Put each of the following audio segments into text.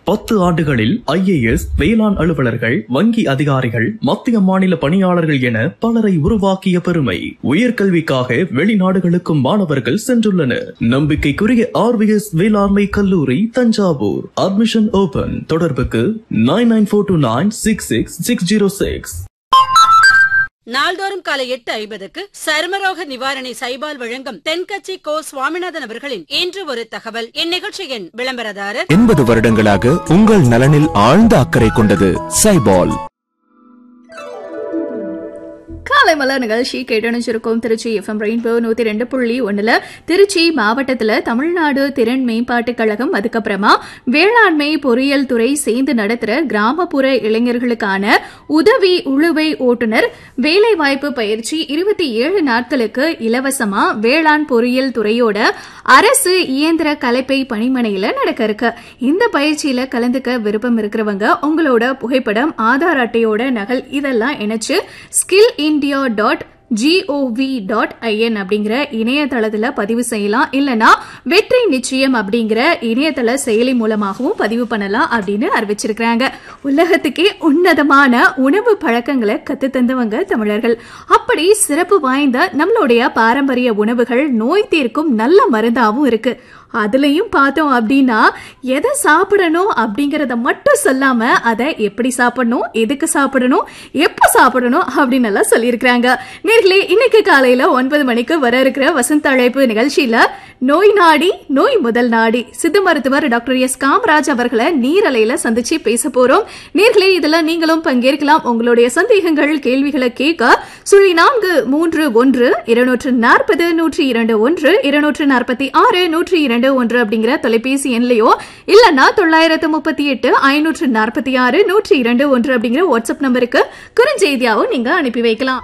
பத்து ஆண்டுகளில் ஐஏஎஸ் வேளாண் அலுவலர்கள் வங்கி அதிகாரிகள் மத்திய மாநில பணியாளர்கள் என பலரை உருவாக்கிய பெருமை உயர்கல்விக்காக வெளிநாடுகளுக்கும் மாணவர்கள் சென்றுள்ளனர் நம்பிக்கைக்குரிய ஆர்விஎஸ் வேளாண்மை கல்லூரி தஞ்சாவூர் அட்மிஷன் ஓபன் தொடர்புக்கு nine nine four two nine six six six zero six நாள்தோறும் காலை எட்டு ஐம்பதுக்கு சருமரோக நிவாரணி சைபால் வழங்கும் தென்கட்சி கோ சுவாமிநாதன் அவர்களின் இன்று ஒரு தகவல் இந்நிகழ்ச்சியின் விளம்பரதாரர் எண்பது வருடங்களாக உங்கள் நலனில் ஆழ்ந்த அக்கறை கொண்டது சைபால் காலை மலர் நிகழ்ச்சி கேட்டணிச்சிருக்கோம் திருச்சி எஃப்எம் ரெயின்போ நூத்தி ரெண்டு புள்ளி ஒண்ணுல திருச்சி மாவட்டத்துல தமிழ்நாடு திறன் மேம்பாட்டுக் கழகம் அதுக்கப்புறமா வேளாண்மை பொறியியல் துறை சேர்ந்து நடத்துற கிராமப்புற இளைஞர்களுக்கான உதவி உழுவை ஓட்டுநர் வேலைவாய்ப்பு பயிற்சி இருபத்தி ஏழு நாட்களுக்கு இலவசமா வேளாண் பொறியியல் துறையோட அரசு இயந்திர கலைப்பை பணிமனையில நடக்க இருக்கு இந்த பயிற்சியில கலந்துக்க விருப்பம் இருக்கிறவங்க உங்களோட புகைப்படம் ஆதார் அட்டையோட நகல் இதெல்லாம் இணைச்சு skill India dot GOV dot IN அப்படிங்கிற இணையதளத்துல பதிவு செய்யலாம் இல்லனா வெற்றி நிச்சயம் அப்படிங்கிற இணையதள செயலி மூலமாகவும் பதிவு பண்ணலாம் அப்படின்னு அறிவிச்சிருக்கிறாங்க உலகத்துக்கே உன்னதமான உணவு பழக்கங்களை கத்து தந்தவங்க தமிழர்கள் அப்படி சிறப்பு வாய்ந்த நம்மளுடைய பாரம்பரிய உணவுகள் நோய் தீர்க்கும் நல்ல மருந்தாவும் இருக்கு அதுலயும் பார்த்தோம் அப்படின்னா எதை சாப்பிடணும் அப்படிங்கறத மட்டும் சொல்லாம அதை எப்படி சாப்பிடணும் எதுக்கு சாப்பிடணும் எப்போ சாப்பிடணும் அப்படின்னு எல்லாம் சொல்லியிருக்கிறாங்க நேர்களே இன்னைக்கு காலையில ஒன்பது மணிக்கு வர இருக்கிற வசந்த அழைப்பு நிகழ்ச்சியில நோய் நாடி நோய் முதல் நாடி சித்த மருத்துவர் டாக்டர் எஸ் காமராஜ் அவர்களை நீரலையில சந்திச்சு பேச போறோம் நேர்களே இதுல நீங்களும் பங்கேற்கலாம் உங்களுடைய சந்தேகங்கள் கேள்விகளை கேட்க சுழி நான்கு மூன்று ஒன்று இருநூற்று நாற்பது நூற்றி இரண்டு ஒன்று இருநூற்று நாற்பத்தி ஆறு நூற்றி இரண்டு ஒன்று அப்படிங்கிற தொலைபேசி எண்லையோ இல்லனா தொள்ளாயிரத்து முப்பத்தி எட்டு ஐநூற்று நாற்பத்தி ஆறு நூற்றி இரண்டு ஒன்று அப்படிங்கிற வாட்ஸ்அப் நம்பருக்கு குறுஞ்செய்தியாவும் நீங்க அனுப்பி வைக்கலாம்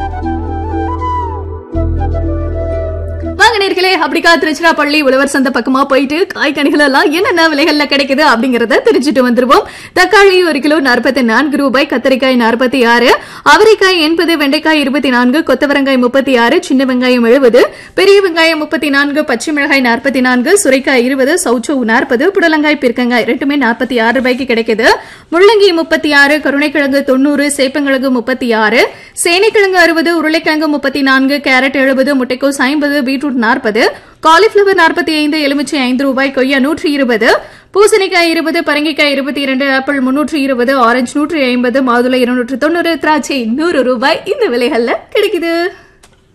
வாங்க நேர்களே அப்படிக்கா திருச்சிராப்பள்ளி உழவர் சந்தை பக்கமா போயிட்டு காய்கனிகள் எல்லாம் என்னென்ன விலைகள்ல கிடைக்குது அப்படிங்கறத தெரிஞ்சுட்டு வந்துருவோம் தக்காளி ஒரு கிலோ நாற்பத்தி நான்கு ரூபாய் கத்தரிக்காய் நாற்பத்தி ஆறு அவரைக்காய் எண்பது வெண்டைக்காய் இருபத்தி நான்கு கொத்தவரங்காய் முப்பத்தி ஆறு சின்ன வெங்காயம் எழுபது பெரிய வெங்காயம் முப்பத்தி நான்கு பச்சை மிளகாய் நாற்பத்தி நான்கு சுரைக்காய் இருபது சௌச்சோ நாற்பது புடலங்காய் பிற்கங்காய் ரெண்டுமே நாற்பத்தி ஆறு ரூபாய்க்கு கிடைக்குது முள்ளங்கி முப்பத்தி ஆறு கருணைக்கிழங்கு தொண்ணூறு சேப்பங்கிழங்கு முப்பத்தி ஆறு சேனைக்கிழங்கு அறுபது உருளைக்கிழங்கு முப்பத்தி நான்கு கேரட் எழுபது முட்டைக்கோஸ் ஐம்பது பீட்ரூட் நாற்பது காலிஃபிளவர் நாற்பத்தி ஐந்து எலுமிச்சை ஐந்து ரூபாய் கொய்யா நூற்றி இருபது பூசணிக்காய் இருபது பரங்கிக்காய் இருபத்தி இரண்டு ஆப்பிள் முன்னூற்றி இருபது ஆரஞ்சு நூற்றி ஐம்பது மாதுளை இருநூற்று தொண்ணூறு திராட்சை நூறு ரூபாய் இந்த விலைகள்ல கிடைக்குது